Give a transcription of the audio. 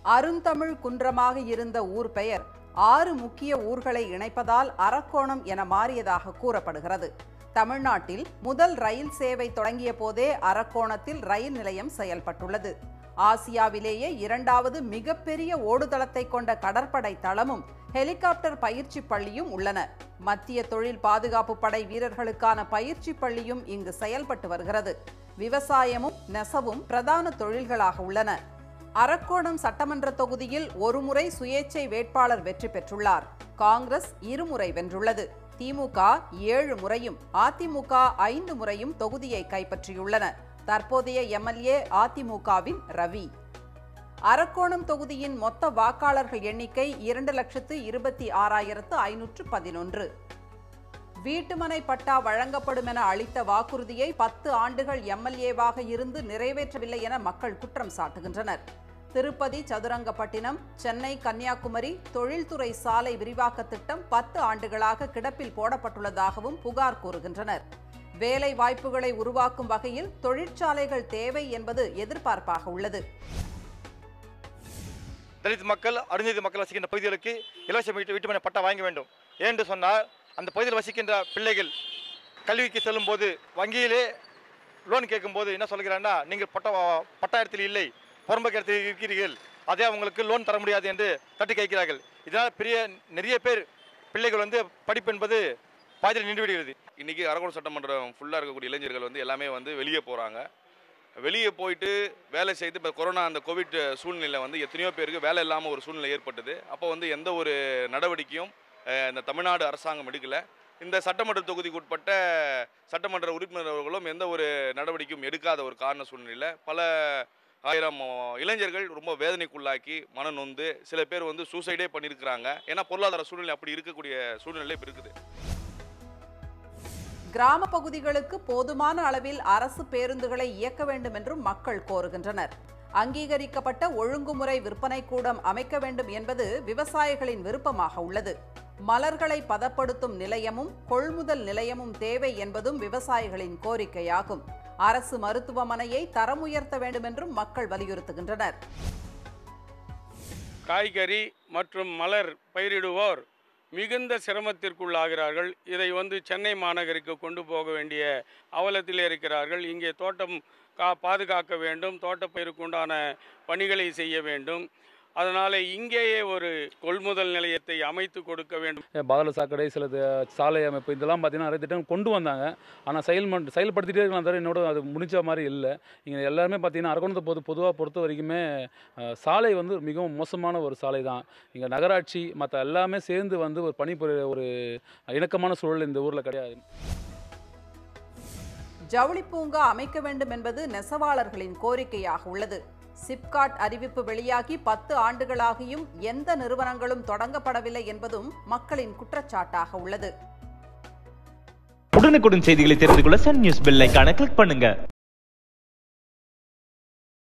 அருந்தமிழ் குன்றமாக இருந்த ஊர் பெயர் ஆறு முக்கிய ஊர்களை இணைப்பதால் அரக்கோணம் என மாறியதாக கூறப்படுகிறது தமிழ்நாட்டில் முதல் ரயில் சேவை தொடங்கிய போதே அரக்கோணத்தில் ரயில் நிலையம் செயல்பட்டுள்ளது ஆசியாவிலேயே இரண்டாவது மிகப்பெரிய ஓடுதளத்தை கொண்ட கடற்படை தளமும் ஹெலிகாப்டர் பயிற்சி பள்ளியும் உள்ளன மத்திய தொழில் பாதுகாப்பு படை வீரர்களுக்கான பயிற்சி பள்ளியும் இங்கு செயல்பட்டு வருகிறது விவசாயமும் நெசவும் பிரதான தொழில்களாக உள்ளன அரக்கோணம் சட்டமன்ற தொகுதியில் ஒருமுறை சுயேச்சை வேட்பாளர் வெற்றி பெற்றுள்ளார் காங்கிரஸ் இருமுறை வென்றுள்ளது திமுக ஏழு முறையும் அதிமுக ஐந்து முறையும் தொகுதியை கைப்பற்றியுள்ளன தற்போதைய எம்எல்ஏ அதிமுகவின் ரவி அரக்கோணம் தொகுதியின் மொத்த வாக்காளர்கள் எண்ணிக்கை இரண்டு லட்சத்து இருபத்தி ஆறாயிரத்து ஐநூற்று பதினொன்று வீட்டுமனை பட்டா வழங்கப்படும் என அளித்த வாக்குறுதியை பத்து ஆண்டுகள் எம்எல்ஏவாக இருந்து நிறைவேற்றவில்லை என மக்கள் குற்றம் சாட்டுகின்றனர் திருப்பதி சதுரங்கப்பட்டினம் சென்னை கன்னியாகுமரி தொழில்துறை சாலை விரிவாக்க திட்டம் பத்து ஆண்டுகளாக கிடப்பில் போடப்பட்டுள்ளதாகவும் புகார் கூறுகின்றனர் வேலை வாய்ப்புகளை உருவாக்கும் வகையில் தொழிற்சாலைகள் தேவை என்பது எதிர்பார்ப்பாக உள்ளது தலித் மக்கள் அருந்ததி மக்கள் வசிக்கின்ற பகுதிகளுக்கு இலவச வீட்டு வீட்டுமனை பட்டா வாங்க வேண்டும் ஏனென்று சொன்னால் அந்த பகுதியில் வசிக்கின்ற பிள்ளைகள் கல்விக்கு செல்லும் போது வங்கியிலே லோன் கேட்கும்போது என்ன சொல்கிறாங்கன்னா நீங்கள் பட்டா பட்டா இடத்தில் இல்லை புறம்பக்க இடத்தில் இருக்கிறீர்கள் அதே அவங்களுக்கு லோன் தர முடியாது என்று தட்டி கேட்கிறார்கள் இதனால் பெரிய நிறைய பேர் பிள்ளைகள் வந்து படிப்பு என்பது பாதியில் நின்று விடுகிறது இன்றைக்கி அரக்கோணம் சட்டமன்றம் ஃபுல்லாக இருக்கக்கூடிய இளைஞர்கள் வந்து எல்லாமே வந்து வெளியே போகிறாங்க வெளியே போயிட்டு வேலை செய்து இப்போ கொரோனா அந்த கோவிட் சூழ்நிலையில் வந்து எத்தனையோ பேருக்கு வேலை இல்லாமல் ஒரு சூழ்நிலை ஏற்பட்டது அப்போ வந்து எந்த ஒரு நடவடிக்கையும் அஹ், இந்த தமிழ்நாடு அரசாங்கம் எடுக்கலை இந்த சட்டமன்ற தொகுதிக்கு உட்பட்ட சட்டமன்ற உறுப்பினர்களும் எந்த ஒரு நடவடிக்கையும் எடுக்காத ஒரு காரண சூழ்நிலையில் பல ஆயிரம் இளைஞர்கள் ரொம்ப வேதனைக்குள்ளாக்கி மன நொந்து சில பேர் வந்து சூசைடே பண்ணியிருக்கிறாங்க ஏன்னா பொருளாதார சூழ்நிலை அப்படி இருக்கக்கூடிய சூழ்நிலை இப்போ இருக்குது கிராம பகுதிகளுக்கு போதுமான அளவில் அரசு பேருந்துகளை இயக்க வேண்டும் என்றும் மக்கள் கோருகின்றனர் அங்கீகரிக்கப்பட்ட ஒழுங்குமுறை விற்பனை கூடம் அமைக்க வேண்டும் என்பது விவசாயிகளின் விருப்பமாக உள்ளது மலர்களை பதப்படுத்தும் நிலையமும் கொள்முதல் நிலையமும் தேவை என்பதும் விவசாயிகளின் கோரிக்கையாகும் அரசு மருத்துவமனையை தரம் உயர்த்த வேண்டும் என்றும் மக்கள் வலியுறுத்துகின்றனர் காய்கறி மற்றும் மலர் பயிரிடுவோர் மிகுந்த சிரமத்திற்குள்ளாகிறார்கள் இதை வந்து சென்னை மாநகருக்கு கொண்டு போக வேண்டிய அவலத்தில் இருக்கிறார்கள் இங்கே தோட்டம் கா பாதுகாக்க வேண்டும் தோட்டப்பயிருக்கு உண்டான பணிகளை செய்ய வேண்டும் அதனால் இங்கேயே ஒரு கொள்முதல் நிலையத்தை அமைத்து கொடுக்க வேண்டும் பாதாள சாக்கடை சில த- சாலை அமைப்பு இதெல்லாம் பார்த்தீங்கன்னா நிறைய திட்டம் கொண்டு வந்தாங்க ஆனால் செயல்ம செயல்படுத்திட்டே இருக்கலாம் தவிர என்னோட அது முடிஞ்ச மாதிரி இல்லை இங்கே எல்லாருமே பார்த்தீங்கன்னா அரக்கோணத்தை பொது பொதுவாக பொறுத்த வரைக்குமே அஹ், சாலை வந்து மிகவும் மோசமான ஒரு சாலை தான் இங்கே நகராட்சி மற்ற எல்லாமே சேர்ந்து வந்து ஒரு பணிபுரிய ஒரு இணக்கமான சூழல் இந்த ஊரில் கிடையாது ஜவுளி பூங்கா அமைக்க வேண்டும் என்பது நெசவாளர்களின் கோரிக்கையாக உள்ளது சிப்காட் அறிவிப்பு வெளியாகி பத்து ஆண்டுகளாகியும் எந்த நிறுவனங்களும் தொடங்கப்படவில்லை என்பதும் மக்களின் குற்றச்சாட்டாக உள்ளது உடனுக்குடன் செய்திகளை தெரிந்து கொள்ள சன் நியூஸ் பெல் ஐகானை கிளிக் பண்ணுங்க